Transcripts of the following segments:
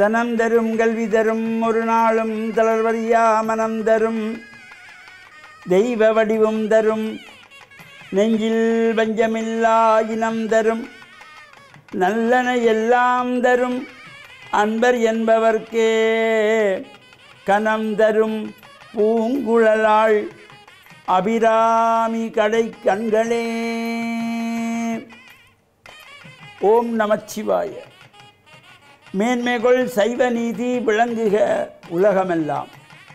தனம் தரும் கல்வி தரும் ஒரு நாளும் தளர்வறியா மனம் தரும் தெய்வ வடிவம் தரும் நெஞ்சில் பஞ்சமில்லா இனம் தரும் நல்லன எல்லாம் தரும் அன்பர் என்பவர்க்கே கனம் தரும் பூங்குழலாள் அபிராமி கடை கண்களே ஓம் நமச்சிவாய மேன்மைகள் சைவ நீதி விளங்குக உலகமெல்லாம்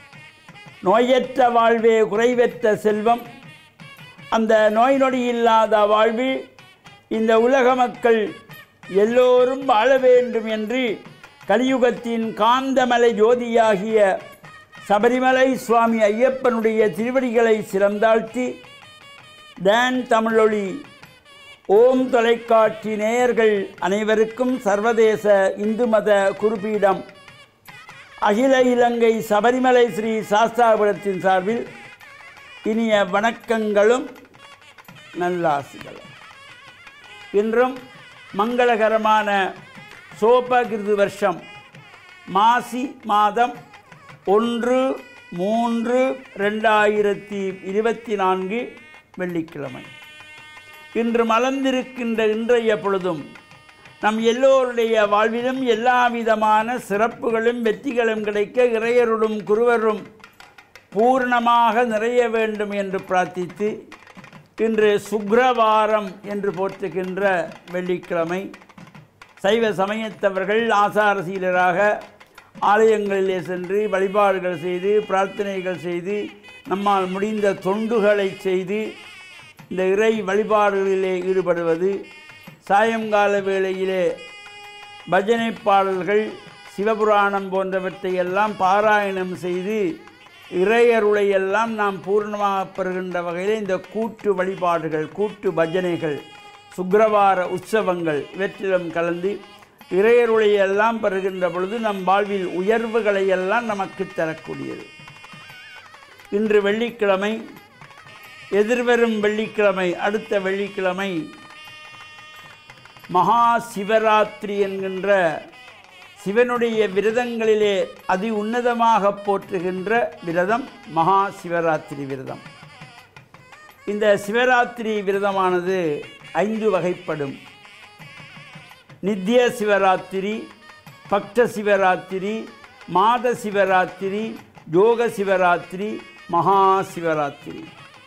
நோயற்ற வாழ்வே குறைவற்ற செல்வம் அந்த நோய் நொடி இல்லாத வாழ்வில் இந்த உலக மக்கள் எல்லோரும் வாழ வேண்டும் என்று கலியுகத்தின் காந்தமலை ஜோதியாகிய சபரிமலை சுவாமி ஐயப்பனுடைய திருவடிகளை சிறந்தாழ்த்தி டான் தமிழொலி ஓம் தொலைக்காட்சி நேயர்கள் அனைவருக்கும் சர்வதேச இந்து மத குருபீடம் அகில இலங்கை சபரிமலை ஸ்ரீ சாஸ்தாபுரத்தின் சார்பில் இனிய வணக்கங்களும் நல்லாசிகளும் இன்றும் மங்களகரமான சோபகிருது வருஷம் மாசி மாதம் ஒன்று மூன்று ரெண்டாயிரத்தி இருபத்தி நான்கு வெள்ளிக்கிழமை இன்று மலர்ந்திருக்கின்ற இன்றைய பொழுதும் நம் எல்லோருடைய வாழ்விலும் எல்லா விதமான சிறப்புகளும் வெற்றிகளும் கிடைக்க இறையருடும் குருவரும் பூர்ணமாக நிறைய வேண்டும் என்று பிரார்த்தித்து இன்று சுக்ரவாரம் என்று போற்றுகின்ற வெள்ளிக்கிழமை சைவ சமயத்தவர்கள் ஆசாரசீலராக ஆலயங்களிலே சென்று வழிபாடுகள் செய்து பிரார்த்தனைகள் செய்து நம்மால் முடிந்த தொண்டுகளை செய்து இந்த இறை வழிபாடுகளிலே ஈடுபடுவது சாயங்கால வேளையிலே பஜனை பாடல்கள் சிவபுராணம் போன்றவற்றை எல்லாம் பாராயணம் செய்து இறையருளை எல்லாம் நாம் பூர்ணமாக பெறுகின்ற வகையில் இந்த கூட்டு வழிபாடுகள் கூட்டு பஜனைகள் சுக்கிரவார உற்சவங்கள் இவற்றிலும் கலந்து இறையருளை எல்லாம் பெறுகின்ற பொழுது நம் வாழ்வில் உயர்வுகளை எல்லாம் நமக்கு தரக்கூடியது இன்று வெள்ளிக்கிழமை எதிர்வரும் வெள்ளிக்கிழமை அடுத்த வெள்ளிக்கிழமை மகா சிவராத்திரி என்கின்ற சிவனுடைய விரதங்களிலே அதி உன்னதமாக போற்றுகின்ற விரதம் மகா சிவராத்திரி விரதம் இந்த சிவராத்திரி விரதமானது ஐந்து வகைப்படும் நித்திய சிவராத்திரி பக்த சிவராத்திரி மாத சிவராத்திரி யோக சிவராத்திரி மகா சிவராத்திரி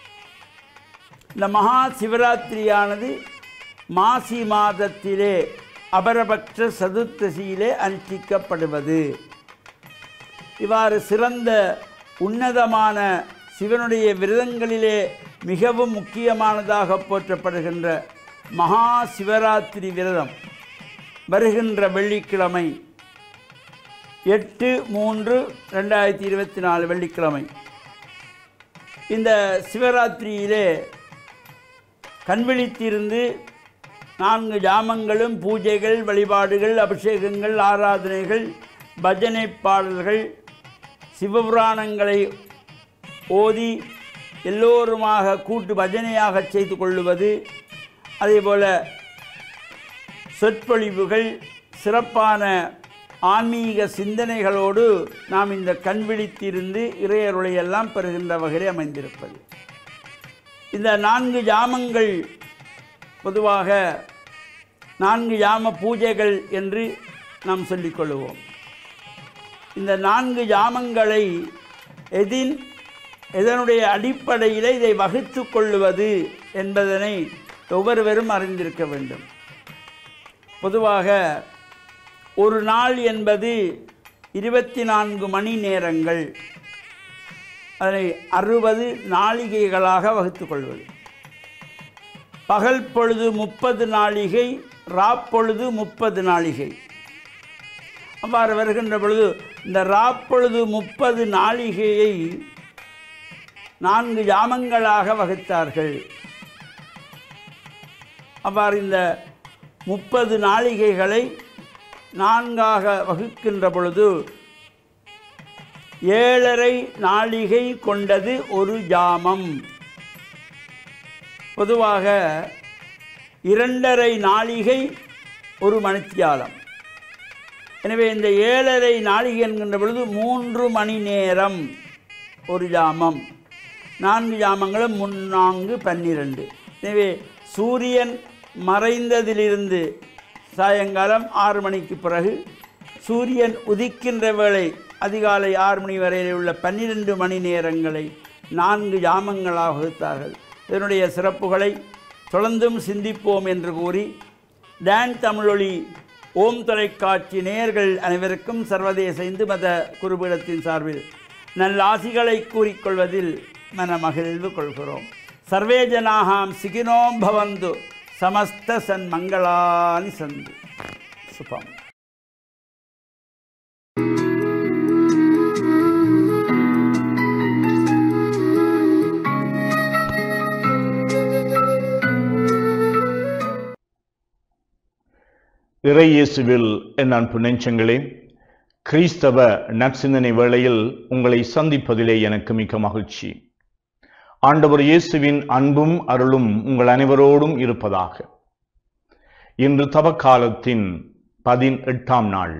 இந்த மகா சிவராத்திரியானது மாசி மாதத்திலே அபரபக்ஷ சதுர்த்தசியிலே அனுஷ்டிக்கப்படுவது இவ்வாறு சிறந்த உன்னதமான சிவனுடைய விரதங்களிலே மிகவும் முக்கியமானதாக போற்றப்படுகின்ற மகா சிவராத்திரி விரதம் வருகின்ற வெள்ளிக்கிழமை எட்டு மூன்று ரெண்டாயிரத்தி இருபத்தி நாலு வெள்ளிக்கிழமை இந்த சிவராத்திரியிலே கண்விழித்திருந்து நான்கு ஜாமங்களும் பூஜைகள் வழிபாடுகள் அபிஷேகங்கள் ஆராதனைகள் பஜனை பாடல்கள் சிவபுராணங்களை ஓதி எல்லோருமாக கூட்டு பஜனையாக செய்து கொள்ளுவது அதேபோல சொற்பொழிவுகள் சிறப்பான ஆன்மீக சிந்தனைகளோடு நாம் இந்த கண்விழித்திருந்து இறையருளையெல்லாம் பெறுகின்ற வகையில் அமைந்திருப்பது இந்த நான்கு ஜாமங்கள் பொதுவாக நான்கு ஜாம பூஜைகள் என்று நாம் சொல்லிக்கொள்வோம் இந்த நான்கு ஜாமங்களை எதின் எதனுடைய அடிப்படையில் இதை வகுத்து கொள்ளுவது என்பதனை ஒவ்வொருவரும் அறிந்திருக்க வேண்டும் பொதுவாக ஒரு நாள் என்பது இருபத்தி நான்கு மணி நேரங்கள் அதனை அறுபது நாளிகைகளாக வகுத்து கொள்வது பகல் பொழுது முப்பது நாளிகை ராப்பொழுது முப்பது நாளிகை அவ்வாறு வருகின்ற பொழுது இந்த ராப்பொழுது முப்பது நாளிகையை நான்கு ஜாமங்களாக வகுத்தார்கள் அவ்வாறு இந்த முப்பது நாளிகைகளை நான்காக வகுக்கின்ற பொழுது ஏழரை நாளிகை கொண்டது ஒரு ஜாமம் பொதுவாக இரண்டரை நாளிகை ஒரு மணித்தியாலம் எனவே இந்த ஏழரை நாழிகை என்கின்ற பொழுது மூன்று மணி நேரம் ஒரு ஜாமம் நான்கு ஜாமங்களும் முன்னான்கு பன்னிரண்டு எனவே சூரியன் மறைந்ததிலிருந்து சாயங்காலம் ஆறு மணிக்கு பிறகு சூரியன் உதிக்கின்ற வேளை அதிகாலை ஆறு மணி வரையில் உள்ள பன்னிரண்டு மணி நேரங்களை நான்கு ஜாமங்களாக வகுத்தார்கள் இதனுடைய சிறப்புகளை தொடர்ந்தும் சிந்திப்போம் என்று கூறி டான் தமிழொலி ஓம் தொலைக்காட்சி நேயர்கள் அனைவருக்கும் சர்வதேச இந்து மத குருபீடத்தின் சார்பில் நல்ல ஆசிகளை கூறிக்கொள்வதில் மன மகிழ்வு கொள்கிறோம் சர்வே ஜனாகாம் சிகினோம் பவந்து சமஸ்த சன்மங்களானி சந்து சுபம் இறையேசுவில் என் அன்பு நெஞ்சங்களே கிறிஸ்தவ நற்சிந்தனை வேளையில் உங்களை சந்திப்பதிலே எனக்கு மிக்க மகிழ்ச்சி ஆண்டவர் இயேசுவின் அன்பும் அருளும் உங்கள் அனைவரோடும் இருப்பதாக இன்று தவக்காலத்தின் பதினெட்டாம் நாள்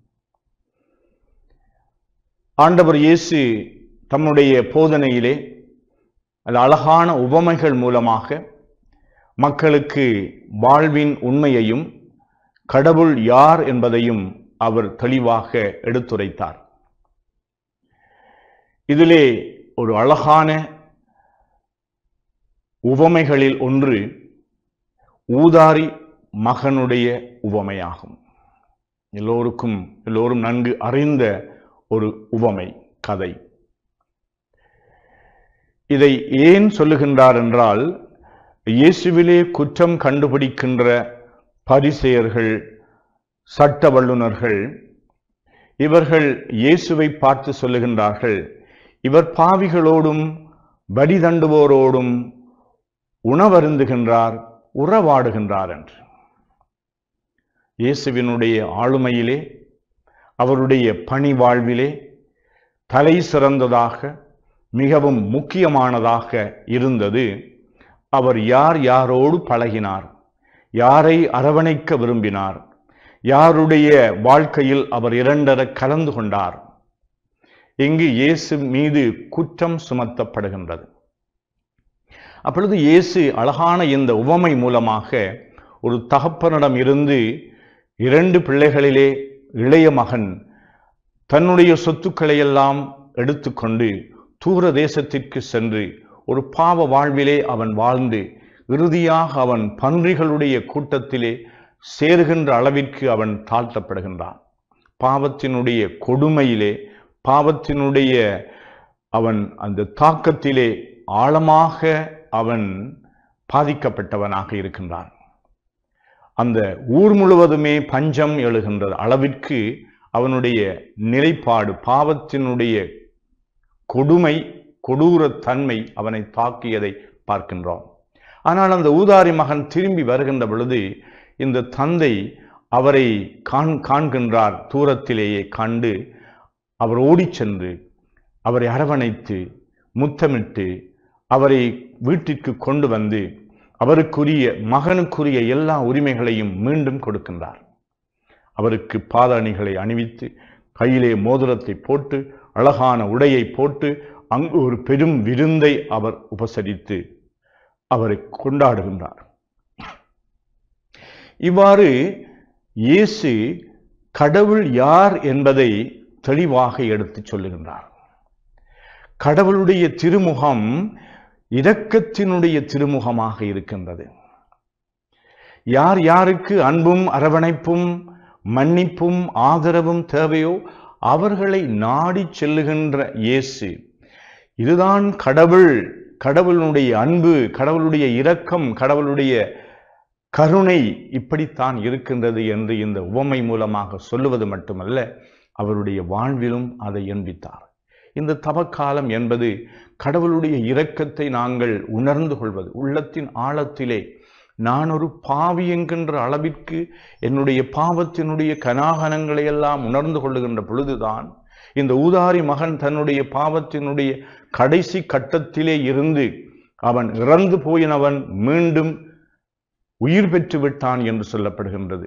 ஆண்டவர் இயேசு தம்முடைய போதனையிலே அது அழகான உவமைகள் மூலமாக மக்களுக்கு வாழ்வின் உண்மையையும் கடவுள் யார் என்பதையும் அவர் தெளிவாக எடுத்துரைத்தார் இதிலே ஒரு அழகான உவமைகளில் ஒன்று ஊதாரி மகனுடைய உவமையாகும் எல்லோருக்கும் எல்லோரும் நன்கு அறிந்த ஒரு உவமை கதை இதை ஏன் சொல்லுகின்றார் என்றால் இயேசுவிலே குற்றம் கண்டுபிடிக்கின்ற பரிசெயர்கள் சட்ட வல்லுநர்கள் இவர்கள் இயேசுவை பார்த்து சொல்லுகின்றார்கள் இவர் பாவிகளோடும் படி தண்டுவோரோடும் உணவருந்துகின்றார் உறவாடுகின்றார் என்று இயேசுவினுடைய ஆளுமையிலே அவருடைய பணி வாழ்விலே தலை சிறந்ததாக மிகவும் முக்கியமானதாக இருந்தது அவர் யார் யாரோடு பழகினார் யாரை அரவணைக்க விரும்பினார் யாருடைய வாழ்க்கையில் அவர் இரண்டர கலந்து கொண்டார் இங்கு இயேசு மீது குற்றம் சுமத்தப்படுகின்றது அப்பொழுது இயேசு அழகான இந்த உவமை மூலமாக ஒரு தகப்பனிடம் இருந்து இரண்டு பிள்ளைகளிலே இளைய மகன் தன்னுடைய சொத்துக்களை எல்லாம் எடுத்துக்கொண்டு தூர தேசத்திற்கு சென்று ஒரு பாவ வாழ்விலே அவன் வாழ்ந்து இறுதியாக அவன் பன்றிகளுடைய கூட்டத்திலே சேருகின்ற அளவிற்கு அவன் தாழ்த்தப்படுகின்றான் பாவத்தினுடைய கொடுமையிலே பாவத்தினுடைய அவன் அந்த தாக்கத்திலே ஆழமாக அவன் பாதிக்கப்பட்டவனாக இருக்கின்றான் அந்த ஊர் முழுவதுமே பஞ்சம் எழுகின்ற அளவிற்கு அவனுடைய நிலைப்பாடு பாவத்தினுடைய கொடுமை கொடூரத்தன்மை அவனை தாக்கியதை பார்க்கின்றோம் ஆனால் அந்த ஊதாரி மகன் திரும்பி வருகின்ற பொழுது இந்த தந்தை அவரை காண் காண்கின்றார் தூரத்திலேயே கண்டு அவர் ஓடிச் சென்று அவரை அரவணைத்து முத்தமிட்டு அவரை வீட்டிற்கு கொண்டு வந்து அவருக்குரிய மகனுக்குரிய எல்லா உரிமைகளையும் மீண்டும் கொடுக்கின்றார் அவருக்கு பாதணிகளை அணிவித்து கையிலே மோதிரத்தை போட்டு அழகான உடையை போட்டு அங்கு ஒரு பெரும் விருந்தை அவர் உபசரித்து அவரை கொண்டாடுகின்றார் இவ்வாறு இயேசு கடவுள் யார் என்பதை தெளிவாக எடுத்துச் சொல்லுகின்றார் கடவுளுடைய திருமுகம் இரக்கத்தினுடைய திருமுகமாக இருக்கின்றது யார் யாருக்கு அன்பும் அரவணைப்பும் மன்னிப்பும் ஆதரவும் தேவையோ அவர்களை நாடிச் செல்லுகின்ற இயேசு இதுதான் கடவுள் கடவுளுடைய அன்பு கடவுளுடைய இரக்கம் கடவுளுடைய கருணை இப்படித்தான் இருக்கின்றது என்று இந்த உவமை மூலமாக சொல்லுவது மட்டுமல்ல அவருடைய வாழ்விலும் அதை எண்பித்தார் இந்த தவக்காலம் என்பது கடவுளுடைய இரக்கத்தை நாங்கள் உணர்ந்து கொள்வது உள்ளத்தின் ஆழத்திலே நான் ஒரு பாவி என்கின்ற அளவிற்கு என்னுடைய பாவத்தினுடைய கனாகனங்களை எல்லாம் உணர்ந்து கொள்ளுகின்ற பொழுதுதான் இந்த ஊதாரி மகன் தன்னுடைய பாவத்தினுடைய கடைசி கட்டத்திலே இருந்து அவன் இறந்து போயினவன் மீண்டும் உயிர் பெற்று விட்டான் என்று சொல்லப்படுகின்றது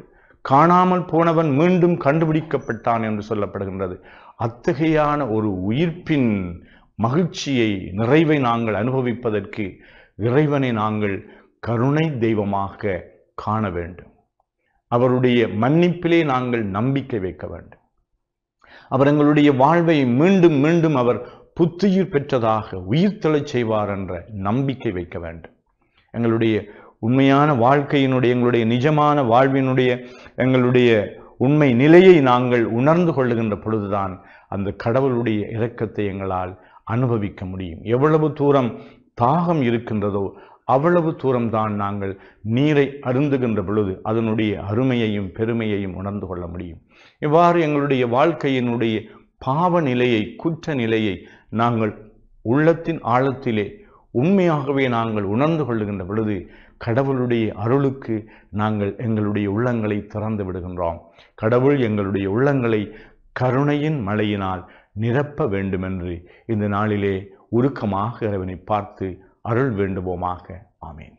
காணாமல் போனவன் மீண்டும் கண்டுபிடிக்கப்பட்டான் என்று சொல்லப்படுகின்றது அத்தகையான ஒரு உயிர்ப்பின் மகிழ்ச்சியை நிறைவை நாங்கள் அனுபவிப்பதற்கு இறைவனை நாங்கள் கருணை தெய்வமாக காண வேண்டும் அவருடைய மன்னிப்பிலே நாங்கள் நம்பிக்கை வைக்க வேண்டும் அவர் எங்களுடைய வாழ்வை மீண்டும் மீண்டும் அவர் புத்துயிர் பெற்றதாக உயிர்த்தெழச் செய்வார் என்ற நம்பிக்கை வைக்க வேண்டும் எங்களுடைய உண்மையான வாழ்க்கையினுடைய எங்களுடைய நிஜமான வாழ்வினுடைய எங்களுடைய உண்மை நிலையை நாங்கள் உணர்ந்து கொள்ளுகின்ற பொழுதுதான் அந்த கடவுளுடைய இரக்கத்தை எங்களால் அனுபவிக்க முடியும் எவ்வளவு தூரம் தாகம் இருக்கின்றதோ அவ்வளவு தூரம்தான் நாங்கள் நீரை அருந்துகின்ற பொழுது அதனுடைய அருமையையும் பெருமையையும் உணர்ந்து கொள்ள முடியும் இவ்வாறு எங்களுடைய வாழ்க்கையினுடைய பாவ நிலையை குற்ற நிலையை நாங்கள் உள்ளத்தின் ஆழத்திலே உண்மையாகவே நாங்கள் உணர்ந்து கொள்ளுகின்ற பொழுது கடவுளுடைய அருளுக்கு நாங்கள் எங்களுடைய உள்ளங்களை திறந்து விடுகின்றோம் கடவுள் எங்களுடைய உள்ளங்களை கருணையின் மழையினால் நிரப்ப வேண்டுமென்று இந்த நாளிலே உருக்கமாக இறைவனை பார்த்து அருள் வேண்டுவோமாக ஆமேன்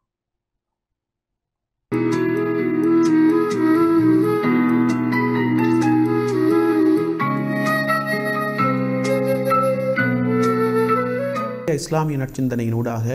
இஸ்லாமிய நற்சிந்தனையினூடாக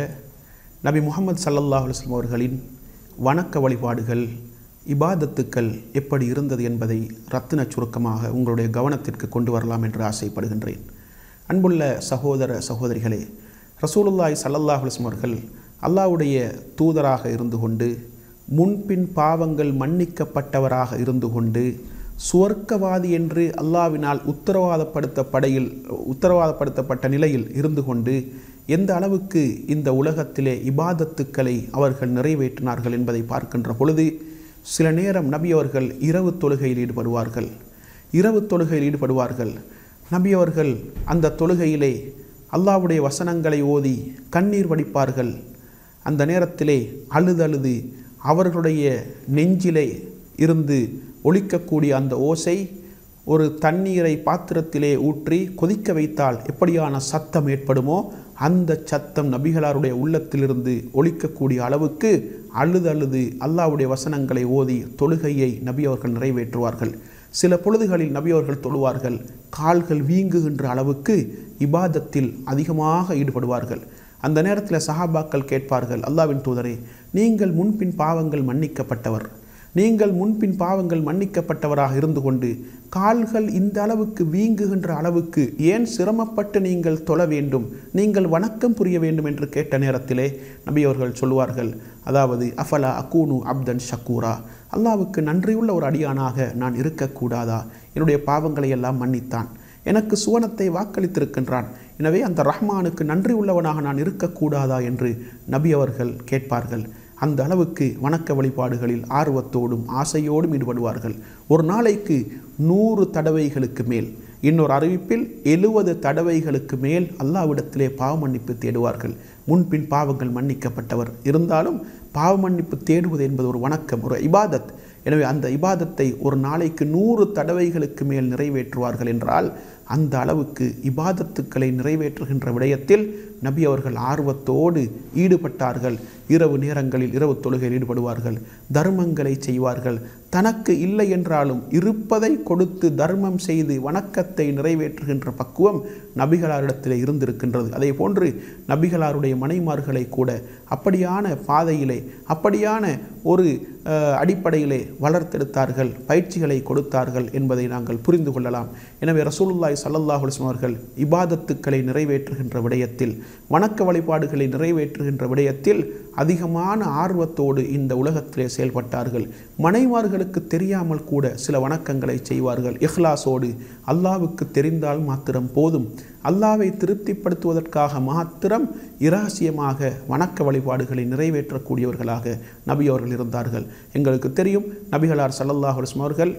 நபி முகமது சல்லல்லாஹு அலைஹி வஸல்லம் அவர்களின் வணக்க வழிபாடுகள் இபாதத்துக்கள் எப்படி இருந்தது என்பதை ரத்தின சுருக்கமாக உங்களுடைய கவனத்திற்கு கொண்டு வரலாம் என்று ஆசைப்படுகின்றேன் அன்புள்ள சகோதர சகோதரிகளே ரசூலுல்லாஹி ஸல்லல்லாஹு அலைஹி வஸல்லம் அவர்கள் அல்லாஹ்வுடைய தூதராக இருந்து கொண்டு முன்பின் பாவங்கள் மன்னிக்கப்பட்டவராக இருந்து கொண்டு சுவர்க்கவாதி என்று அல்லாவினால் உத்தரவாதப்படுத்தப்படையில் உத்தரவாதப்படுத்தப்பட்ட நிலையில் இருந்து கொண்டு எந்த அளவுக்கு இந்த உலகத்திலே இபாதத்துக்களை அவர்கள் நிறைவேற்றினார்கள் என்பதை பார்க்கின்ற பொழுது சில நேரம் நபி அவர்கள் இரவு தொழுகையில் ஈடுபடுவார்கள் இரவு தொழுகையில் ஈடுபடுவார்கள் நபி அவர்கள் அந்த தொழுகையிலே அல்லாஹ்வுடைய வசனங்களை ஓதி கண்ணீர் வடிப்பார்கள் அந்த நேரத்திலே அழுதழுது அவர்களுடைய நெஞ்சிலே இருந்து ஒலிக்கக்கூடிய அந்த ஓசை ஒரு தண்ணீரை பாத்திரத்திலே ஊற்றி கொதிக்க வைத்தால் எப்படியான சத்தம் ஏற்படுமோ அந்த சத்தம் நபிகளாருடைய உள்ளத்திலிருந்து ஒலிக்கக்கூடிய அளவுக்கு அழுது அழுது அல்லாஹ்வுடைய வசனங்களை ஓதி தொழுகையை நபி அவர்கள் நிறைவேற்றுவார்கள் சில பொழுதுகளில் நபி அவர்கள் தொழுவார்கள் கால்கள் வீங்குகின்ற அளவுக்கு இபாதத்தில் அதிகமாக ஈடுபடுவார்கள் அந்த நேரத்தில் சஹாபாக்கள் கேட்பார்கள் அல்லாவின் தூதரே நீங்கள் முன்பின் பாவங்கள் மன்னிக்கப்பட்டவர் நீங்கள் முன்பின் பாவங்கள் மன்னிக்கப்பட்டவராக இருந்து கொண்டு கால்கள் இந்த அளவுக்கு வீங்குகின்ற அளவுக்கு ஏன் சிரமப்பட்டு நீங்கள் தொழ வேண்டும் நீங்கள் வணக்கம் புரிய வேண்டும் என்று கேட்ட நேரத்திலே நபி அவர்கள் சொல்லுவார்கள் அதாவது அஃபலா அக்கூனு அப்தன் ஷக்கூரா அல்லாவுக்கு நன்றியுள்ள ஒரு அடியானாக நான் இருக்கக்கூடாதா என்னுடைய பாவங்களை எல்லாம் மன்னித்தான் எனக்கு சுவனத்தை வாக்களித்திருக்கின்றான் எனவே அந்த ரஹ்மானுக்கு நன்றி உள்ளவனாக நான் இருக்கக்கூடாதா என்று நபி அவர்கள் கேட்பார்கள் அந்த அளவுக்கு வணக்க வழிபாடுகளில் ஆர்வத்தோடும் ஆசையோடும் ஈடுபடுவார்கள் ஒரு நாளைக்கு நூறு தடவைகளுக்கு மேல் இன்னொரு அறிவிப்பில் எழுபது தடவைகளுக்கு மேல் அல்லாவிடத்திலே பாவ மன்னிப்பு தேடுவார்கள் முன்பின் பாவங்கள் மன்னிக்கப்பட்டவர் இருந்தாலும் பாவ மன்னிப்பு தேடுவது என்பது ஒரு வணக்கம் ஒரு இபாதத் எனவே அந்த இபாதத்தை ஒரு நாளைக்கு நூறு தடவைகளுக்கு மேல் நிறைவேற்றுவார்கள் என்றால் அந்த அளவுக்கு இபாதத்துக்களை நிறைவேற்றுகின்ற விடயத்தில் நபி அவர்கள் ஆர்வத்தோடு ஈடுபட்டார்கள் இரவு நேரங்களில் இரவு தொழுகையில் ஈடுபடுவார்கள் தர்மங்களை செய்வார்கள் தனக்கு இல்லை என்றாலும் இருப்பதை கொடுத்து தர்மம் செய்து வணக்கத்தை நிறைவேற்றுகின்ற பக்குவம் நபிகளாரிடத்திலே இருந்திருக்கின்றது அதே போன்று நபிகளாருடைய மனைமார்களை கூட அப்படியான பாதையிலே அப்படியான ஒரு அஹ், அடிப்படையிலே வளர்த்தெடுத்தார்கள் பயிற்சிகளை கொடுத்தார்கள் என்பதை நாங்கள் புரிந்து கொள்ளலாம் எனவே ரசூலுல்லாய் சல்லல்லாஹு அலைஹி வஸல்லம் அவர்கள் இபாதத்துக்களை நிறைவேற்றுகின்ற விடயத்தில் வணக்க வழிபாடுகளை நிறைவேற்றுகின்ற விடயத்தில் அதிகமான ஆர்வத்தோடு இந்த உலகத்திலே செயல்பட்டார்கள் மனைமார்களுக்கு தெரியாமல் கூட சில வணக்கங்களை செய்வார்கள் இஹ்லாஸோடு அல்லாவுக்கு தெரிந்தால் மாத்திரம் போதும் அல்லாவை திருப்திப்படுத்துவதற்காக மாத்திரம் இரகசியமாக வணக்க வழிபாடுகளை நிறைவேற்றக்கூடியவர்களாக நபி அவர்கள் இருந்தார்கள் எங்களுக்கு தெரியும் நபிகளார் ஸல்லல்லாஹு அலைஹி வஸல்லம் அவர்கள்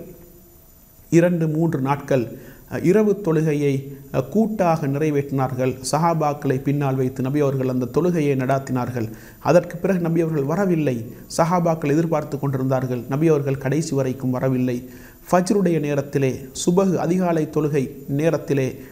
இரண்டு மூன்று நாட்கள் அஹ், இரவு தொழுகையை அஹ், கூட்டாக நிறைவேற்றினார்கள் சஹாபாக்களை பின்னால் வைத்து நபி அவர்கள் அந்த தொழுகையை நடாத்தினார்கள் அதற்கு பிறகு நபி அவர்கள் வரவில்லை சஹாபாக்கள் எதிர்பார்த்து கொண்டிருந்தார்கள் நபி அவர்கள் கடைசி வரைக்கும் வரவில்லை ஃபஜ்ருடைய நேரத்திலே சுபகு அதிகாலை தொழுகை நேரத்திலே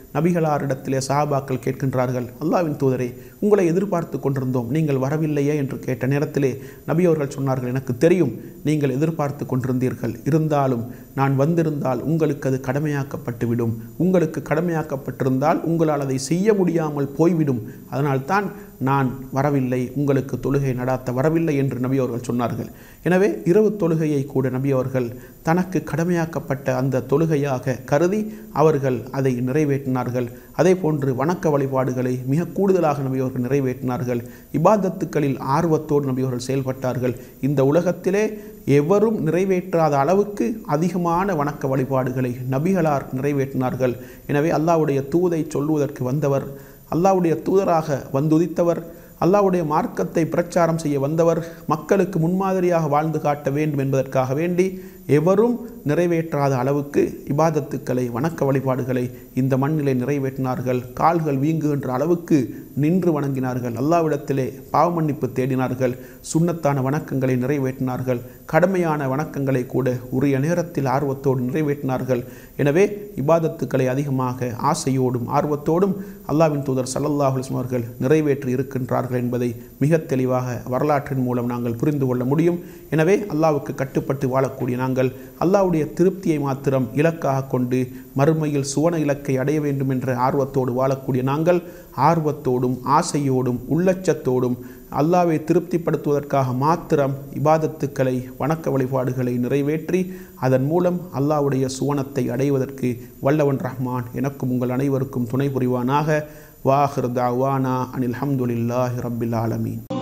நபிகளாரிடத்திலே சஹாபாக்கள் கேட்கின்றார்கள் அல்லாவின் தூதரே உங்களை எதிர்பார்த்து கொண்டிருந்தோம் நீங்கள் வரவில்லையே என்று கேட்ட நேரத்திலே நபி அவர்கள் சொன்னார்கள் எனக்கு தெரியும் நீங்கள் எதிர்பார்த்து கொண்டிருந்தீர்கள் இருந்தாலும் நான் வந்திருந்தால் உங்களுக்கு அது கடமையாக்கப்பட்டுவிடும் உங்களுக்கு கடமையாக்கப்பட்டிருந்தால் உங்களால் அதை செய்ய முடியாமல் போய்விடும் அதனால்தான் நான் வரவில்லை உங்களுக்கு தொழுகை நடாத்த வரவில்லை என்று நபி அவர்கள் சொன்னார்கள் எனவே இரவு தொழுகையை கூட நபி அவர்கள் தனக்கு கடமையாக்கப்பட்ட அந்த தொழுகையாக கருதி அவர்கள் அதை நிறைவேற்றினார்கள் அதே போன்று வணக்க வழிபாடுகளை மிக கூடுதலாக நபி அவர்கள் நிறைவேற்றினார்கள் இபாதத்துக்களில் ஆர்வத்தோடு நபி அவர்கள் செயல்பட்டார்கள் இந்த உலகத்திலே எவரும் நிறைவேற்றாத அளவுக்கு அதிகமான வணக்க வழிபாடுகளை நபிகளார் நிறைவேற்றினார்கள் எனவே அல்லாஹ்வுடைய தூதை சொல்லுவதற்கு வந்தவர் அல்லாஹ்வுடைய தூதராக வந்துதித்தவர் அல்லாஹ்வுடைய மார்க்கத்தை பிரச்சாரம் செய்ய வந்தவர் மக்களுக்கு முன்மாதிரியாக வாழ்ந்து காட்ட வேண்டும் என்பதற்காக வேண்டி எவரும் நிறைவேற்றாத அளவுக்கு இபாதத்துக்களை வணக்க வழிபாடுகளை இந்த மண்ணிலே நிறைவேற்றினார்கள் கால்கள் வீங்குகின்ற அளவுக்கு நின்று வணங்கினார்கள் அல்லாவிடத்திலே பாவ மன்னிப்பு தேடினார்கள் சுண்ணத்தான வணக்கங்களை நிறைவேற்றினார்கள் கடமையான வணக்கங்களை கூட உரிய நேரத்தில் ஆர்வத்தோடு நிறைவேற்றினார்கள் எனவே இபாதத்துக்களை அதிகமாக ஆசையோடும் ஆர்வத்தோடும் அல்லாவின் தூதர் சல்லல்லாஹு அலைஹி வஸல்லம் அவர்கள் நிறைவேற்றி இருக்கின்றார்கள் என்பதை மிக தெளிவாக வரலாற்றின் மூலம் நாங்கள் புரிந்து கொள்ள முடியும் எனவே அல்லாவுக்கு கட்டுப்பட்டு வாழக்கூடிய நாங்கள் அல்லாவுடைய திருப்தியை மாத்திரம் இலக்காக கொண்டு மறுமையில் சுவன இலக்கை அடைய வேண்டும் என்ற ஆர்வத்தோடு வாழக்கூடிய நாங்கள் ஆர்வத்தோடும் ஆசையோடும் உள்ளச்சத்தோடும் அல்லாவை திருப்திப்படுத்துவதற்காக மாத்திரம் இபாதத்துக்களை வணக்க வழிபாடுகளை நிறைவேற்றி அதன் மூலம் அல்லாவுடைய சுவனத்தை அடைவதற்கு வல்லவன் ரஹ்மான் எனக்கும் உங்கள் அனைவருக்கும் துணை புரிவானாக வாஹிர் தாவானா அனில் ஹம்துலில்லாஹி ரப்பில் ஆலமீன்